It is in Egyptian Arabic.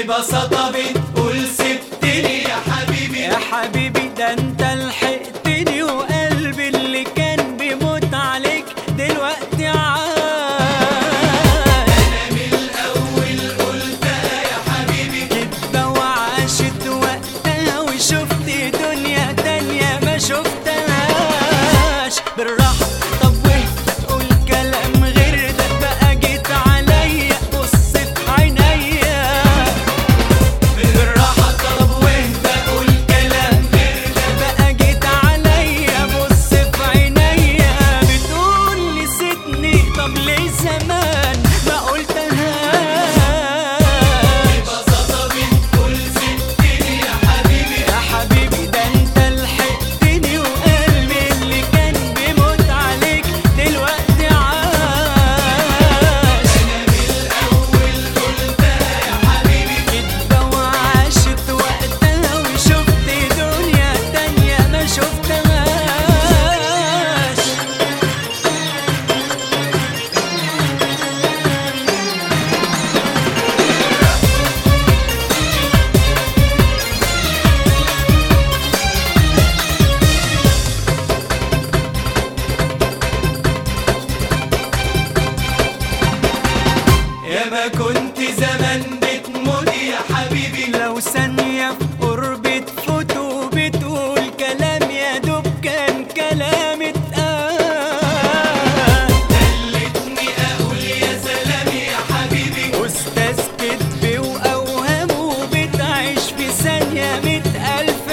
ببساطة بتقول سبتني يا حبيبي يا حبيبي ده انت لحقتني وقلبي اللي كان بيموت عليك دلوقتي عاش أنا من الأول قلتها يا حبيبي كدبة وعاشت وقتها وشفت دنيا تانية ما شفتهاش بالراحة طب واهدى تقول كلام غير ده بقى جيت عليا بص في عينيا بالراحة طب واهدى قول كلام غير ده بقى جيت عليا بص في عينيا بتقول نسيتني طب ليه زمان ما قلتهاش ببساطة بتقول سبتني يا حبيبي يا حبيبي ده انت لحقتني وقلبي اللي كان بيموت عليك دلوقتي عاش أنا من الأول قلتها يا حبيبي كدبة وعاشت وقتها وشفت دنيا تانية ما شفتهاش يا ما كنت زمان بتموت يا حبيبي لو ثانية في قرب تفوت وبتقول كلام يا دوب كان كلام اتقال خلتني أقول يا سلام يا حبيبي أستاذ كدب وأوهام وبتعيش في ثانية مئة ألف